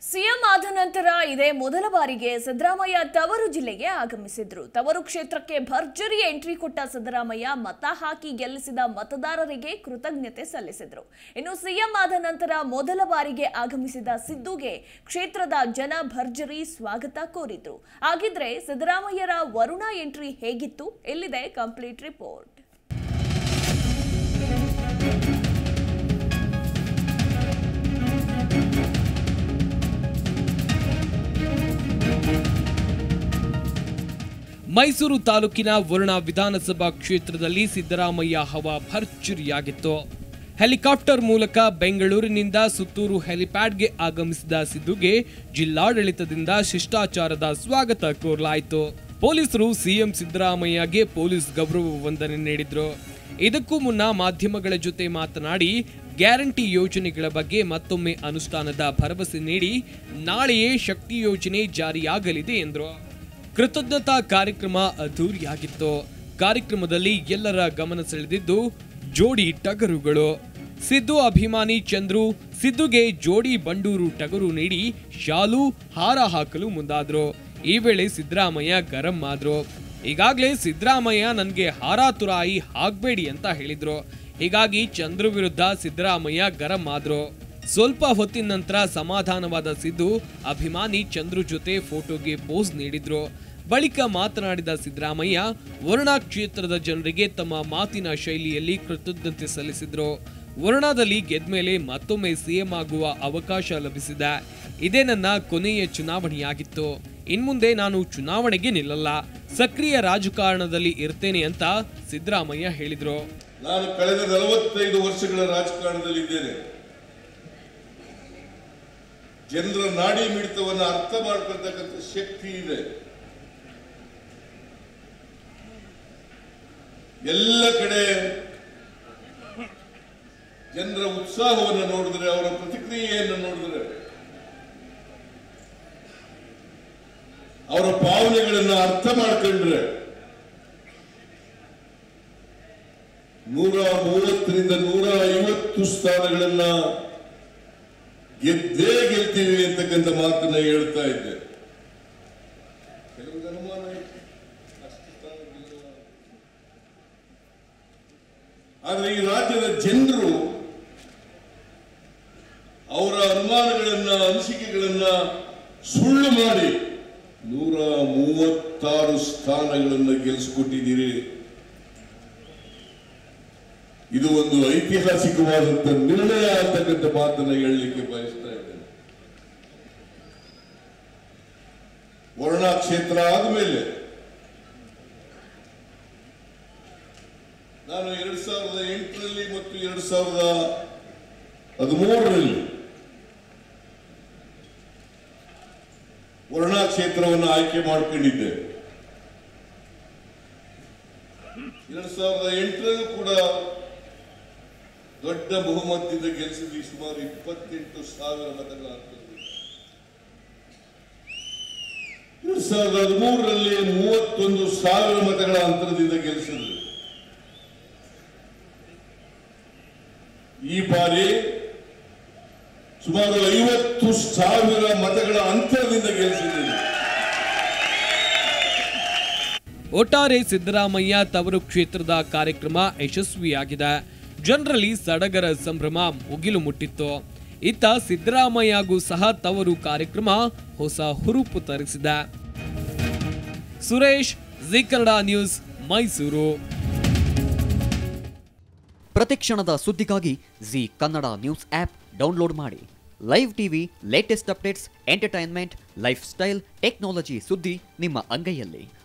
CM ಆದ ನಂತರ ಇದೇ ಮೊದಲ ಬಾರಿಗೆ ಸಿದ್ದರಾಮಯ್ಯ ತವರು ಜಿಲ್ಲೆಗೆ ಆಗಮಿಸಿದ್ರು ತವರು ಕ್ಷೇತ್ರಕ್ಕೆ ಭರ್ಜರಿ ಎಂಟ್ರಿ ಕೊಟ್ಟ ಸಿದ್ದರಾಮಯ್ಯ ಮತ ಹಾಕಿ ಗೆಲ್ಲಿಸಿದ ಮತದಾರರಿಗೆ ಕೃತಜ್ಞತೆ ಸಲ್ಲಿಸಿದ್ರು ಇನ್ನು ಸಿಎಂ ಆದ ನಂತರ ಮೊದಲ ಬಾರಿಗೆ ಆಗಮಿಸಿದ ಸಿದ್ದುಗೆ ಕ್ಷೇತ್ರದ ಜನ ಭರ್ಜರಿ ಸ್ವಾಗತ ಕೋರಿದ್ರು ಹಾಗಿದ್ರೆ ಸಿದ್ದರಾಮಯ್ಯರ ವರುಣ ಎಂಟ್ರಿ ಹೇಗಿತ್ತು ಎಲ್ಲಿದೆ ಕಂಪ್ಲೀಟ್ ರಿಪೋರ್ಟ್ ಮೈಸೂರು ತಾಲೂಕಿನ ವರುಣ ವಿಧಾನಸಭಾ ಕ್ಷೇತ್ರದಲ್ಲಿ ಸಿದ್ದರಾಮಯ್ಯ ಹವಾ ಭರ್ಜರಿಯಾಗಿತ್ತು ಹೆಲಿಕಾಪ್ಟರ್ ಮೂಲಕ ಬೆಂಗಳೂರಿನಿಂದ ಸುತ್ತೂರು ಹೆಲಿಪ್ಯಾಡ್ಗೆ ಆಗಮಿಸಿದ ಸಿದ್ದುಗೆ ಜಿಲ್ಲಾಡಳಿತದಿಂದ ಶಿಷ್ಟಾಚಾರದ ಸ್ವಾಗತ ಕೋರಲಾಯಿತು ಪೊಲೀಸರು ಸಿಎಂ ಸಿದ್ದರಾಮಯ್ಯಗೆ ಪೊಲೀಸ್ ಗೌರವ ವಂದನೆ ನೀಡಿದ್ರು ಇದಕ್ಕೂ ಮುನ್ನ ಮಾಧ್ಯಮಗಳ ಜೊತೆ ಮಾತನಾಡಿ ಗ್ಯಾರಂಟಿ ಯೋಜನೆಗಳ ಬಗ್ಗೆ ಮತ್ತೊಮ್ಮೆ ಅನುಷ್ಠಾನದ ಭರವಸೆ ನೀಡಿ ನಾಳೆಯೇ ಶಕ್ತಿ ಯೋಜನೆ ಜಾರಿಯಾಗಲಿದೆ ಎಂದರು ಕೃತಜ್ಞತಾ ಕಾರ್ಯಕ್ರಮ ಅದ್ದೂರಿಯಾಗಿತ್ತು ಕಾರ್ಯಕ್ರಮದಲ್ಲಿ ಎಲ್ಲರ ಗಮನ ಸೆಳೆದಿದ್ದು ಜೋಡಿ ಟಗರುಗಳು ಸಿದ್ದು ಅಭಿಮಾನಿ ಚಂದ್ರು ಸಿದ್ದುಗೆ ಜೋಡಿ ಬಂಡೂರು ಟಗರು ನೀಡಿ ಶಾಲು ಹಾರ ಹಾಕಲು ಮುಂದಾದ್ರು ಈ ವೇಳೆ ಸಿದ್ದರಾಮಯ್ಯ ಗರಂ ಆದ್ರು ಈಗಾಗಲೇ ಸಿದ್ದರಾಮಯ್ಯ ನನಗೆ ಹಾರ ತುರಾಯಿ ಹಾಕ್ಬೇಡಿ ಅಂತ ಹೇಳಿದ್ರು ಹೀಗಾಗಿ ಚಂದ್ರು ವಿರುದ್ಧ ಸಿದ್ದರಾಮಯ್ಯ ಗರಂ ಆದ್ರು ಸ್ವಲ್ಪ ಹೊತ್ತಿನ ನಂತರ ಸಮಾಧಾನವಾದ ಸಿದ್ದು ಅಭಿಮಾನಿ ಚಂದ್ರು ಜೊತೆ ಫೋಟೋಗೆ ಪೋಸ್ ನೀಡಿದ್ರು ಬಳಿಕ ಮಾತನಾಡಿದ ಸಿದ್ದರಾಮಯ್ಯ ವರುಣಾ ಕ್ಷೇತ್ರದ ಜನರಿಗೆ ತಮ್ಮ ಮಾತಿನ ಶೈಲಿಯಲ್ಲಿ ಕೃತಜ್ಞತೆ ಸಲ್ಲಿಸಿದ್ರು ವರುಣಾದಲ್ಲಿ ಗೆದ್ಮೇಲೆ ಮತ್ತೊಮ್ಮೆ ಸಿಎಂ ಆಗುವ ಅವಕಾಶ ಲಭಿಸಿದೆ ಇದೇ ನನ್ನ ಕೊನೆಯ ಚುನಾವಣೆಯಾಗಿತ್ತು ಇನ್ಮುಂದೆ ನಾನು ಚುನಾವಣೆಗೆ ನಿಲ್ಲಲ್ಲ ಸಕ್ರಿಯ ರಾಜಕಾರಣದಲ್ಲಿ ಇರ್ತೇನೆ ಅಂತ ಸಿದ್ದರಾಮಯ್ಯ ಹೇಳಿದ್ರು ನಾನು ಕಳೆದ ನಲವತ್ತೈದು ವರ್ಷಗಳ ರಾಜಕಾರಣದಲ್ಲಿದ್ದೇನೆ ಜನರ ನಾಡಿ ಮಿಡಿತವನ್ನು ಅರ್ಥ ಮಾಡ್ಕೊಳ್ತಕ್ಕಂಥ ಶಕ್ತಿ ಇದೆ ಎಲ್ಲ ಕಡೆ ಜನರ ಉತ್ಸಾಹವನ್ನು ನೋಡಿದ್ರೆ ಅವರ ಪ್ರತಿಕ್ರಿಯೆಯನ್ನು ನೋಡಿದ್ರೆ ಅವರ ಭಾವನೆಗಳನ್ನು ಅರ್ಥ ಮಾಡ್ಕೊಂಡ್ರೆ ನೂರ ಮೂವತ್ತರಿಂದ ನೂರ ಐವತ್ತು ಸ್ಥಾನಗಳನ್ನ ಗೆದ್ದೇ ಗೆಲ್ತೀವಿ ಅಂತಕ್ಕಂಥ ಮಾತನ್ನ ಹೇಳ್ತಾ ಇದ್ದೆ ಕೆಲವ್ರಿಗೆ ಅನುಮಾನ ಇತ್ತು. ಅಷ್ಟು ಸ್ಥಾನ ಗೆಲ್ಲುವ. ಆದ್ರೆ ಈ ರಾಜ್ಯದ ಜನರು ಅವರ ಅನುಮಾನಗಳನ್ನ ಅನಿಸಿಕೆಗಳನ್ನ ಸುಳ್ಳು ಮಾಡಿ ನೂರ ಮೂವತ್ತಾರು ಸ್ಥಾನಗಳನ್ನ ಗೆಲ್ಲಿಸ್ಕೊಟ್ಟಿದ್ದೀರಿ ಇದು ಒಂದು ಐತಿಹಾಸಿಕವಾದಂತ ನಿರ್ಣಯ ಅಂತಕ್ಕಂಥ ಮಾತನ್ನ ಹೇಳಲಿಕ್ಕೆ ಬಯಸ್ತಾ ಇದ್ದೇನೆ ವರುಣಾ ಕ್ಷೇತ್ರ ಆದಮೇಲೆ ನಾನು ಎರಡ್ ಸಾವಿರದ ಎಂಟರಲ್ಲಿ ಮತ್ತು ಎರಡ್ ಸಾವಿರದ ಹದಿಮೂರರಲ್ಲಿ ವರುಣಾ ಕ್ಷೇತ್ರವನ್ನು ಆಯ್ಕೆ ಮಾಡ್ಕೊಂಡಿದ್ದೆ ಎರಡ್ ಸಾವಿರದ ಎಂಟರಲ್ಲೂ ಕೂಡ ದೊಡ್ಡ ಬಹುಮತದಿಂದ ಗೆಲ್ಲಿಸಿದ್ವಿ ಸುಮಾರು ಇಪ್ಪತ್ತೆಂಟು ಸಾವಿರ ಮತಗಳ ಅಂತರದಲ್ಲಿ ಎರಡ್ ಸಾವಿರದ ಹದಿಮೂರರಲ್ಲಿ ಮೂವತ್ತೊಂದು ಸಾವಿರ ಮತಗಳ ಅಂತರದಿಂದ ಗೆಲ್ಲಿಸಿದ್ವಿ ಈ ಬಾರಿ ಸುಮಾರು ಐವತ್ತು ಸಾವಿರ ಮತಗಳ ಅಂತರದಿಂದ ಗೆಲ್ಲಿಸಿದ್ದೀವಿ ಒಟ್ಟಾರೆ ಸಿದ್ದರಾಮಯ್ಯ ತವರು ಕ್ಷೇತ್ರದ ಕಾರ್ಯಕ್ರಮ ಯಶಸ್ವಿಯಾಗಿದೆ ಜನರಲ್ಲಿ ಸಡಗರ ಸಂಭ್ರಮ ಮುಗಿಲು ಮುಟ್ಟಿತ್ತು ಇತ್ತ ಸಿದ್ದರಾಮಯ್ಯಗೂ ಸಹ ತವರು ಕಾರ್ಯಕ್ರಮ ಹೊಸ ಹುರುಪು ತರಿಸಿದೆ ಸುರೇಶ್ ಜಿ ಕನ್ನಡ ನ್ಯೂಸ್ ಮೈಸೂರು ಪ್ರತಿಕ್ಷಣದ ಸುದ್ದಿಗಾಗಿ Zee Kannada news app download ಮಾಡಿ live TV latest updates entertainment lifestyle technology ಸುದ್ದಿ ನಿಮ್ಮ ಅಂಗೈಯಲ್ಲಿ